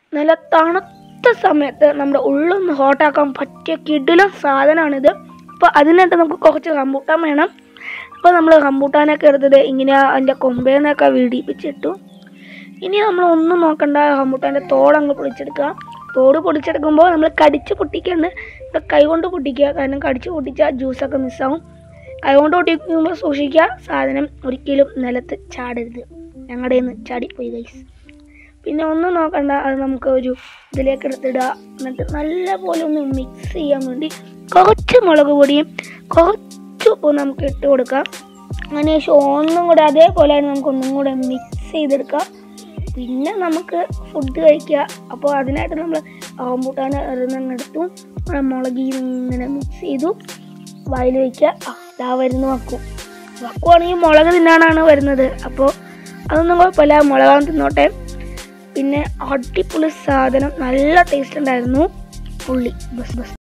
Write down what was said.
നല്ല തണുത്ത സമയത്ത് നമ്മുടെ ഉള്ളൊന്ന് ഹോട്ടാക്കാൻ പറ്റിയ കിടിലം സാധനമാണിത് അപ്പോൾ അതിനായിട്ട് നമുക്ക് കുറച്ച് റംബൂട്ടാൻ വേണം അപ്പോൾ നമ്മൾ റംബൂട്ടാനൊക്കെ എടുത്തത് ഇങ്ങനെ അതിൻ്റെ കൊമ്പേന്നൊക്കെ വിടിപ്പിച്ചിട്ടു ഇനി നമ്മൾ ഒന്നും നോക്കണ്ട റംബൂട്ടാൻ്റെ തോടങ്ങ് പൊടിച്ചെടുക്കുക തോട് പൊടിച്ചെടുക്കുമ്പോൾ നമ്മൾ കടിച്ച് പൊട്ടിക്കണ്ട് നമ്മൾ കൈ കൊണ്ട് പൊട്ടിക്കുക കാരണം കടിച്ച് പൊട്ടിച്ചാൽ ജ്യൂസൊക്കെ മിസ്സാവും കൈ കൊണ്ട് പൊട്ടിക്കുമ്പോൾ സൂക്ഷിക്കുക സാധനം ഒരിക്കലും നിലത്ത് ചാടരുത് ഞങ്ങളുടെ നിന്ന് ചാടിപ്പോയി ഗൈസ് പിന്നെ ഒന്നും നോക്കണ്ട അത് നമുക്ക് ഒരു ഇതിലേക്ക് എടുത്തിടുക എന്നിട്ട് നല്ലപോലെ ഒന്ന് മിക്സ് ചെയ്യാൻ വേണ്ടി കുറച്ച് മുളക് പൊടിയും കുറച്ച് ഉപ്പും നമുക്ക് ഇട്ട് കൊടുക്കാം അതിനുശേഷം ഒന്നും കൂടെ അതേപോലെ തന്നെ നമുക്ക് ഒന്നും കൂടെ മിക്സ് ചെയ്തെടുക്കാം പിന്നെ നമുക്ക് ഫുഡ് കഴിക്കുക അപ്പോൾ അതിനായിട്ട് നമ്മൾ റംബൂട്ടാൻ എടുത്തു നമ്മുടെ മുളകിൽ ഇങ്ങനെ മിക്സ് ചെയ്തു വായിൽ വയ്ക്കുക ആ ഇതാ വരുന്നു വക്കും വക്കുവാണെങ്കിൽ മുളക് തിന്നാനാണ് വരുന്നത് അപ്പോൾ അതൊന്നും കുഴപ്പമില്ല മുളകാൻ തിന്നോട്ടെ പിന്നെ അടിപൊളി സാധനം നല്ല ടേസ്റ്റ് ഉണ്ടായിരുന്നു ഉള്ളി ബസ് ബസ്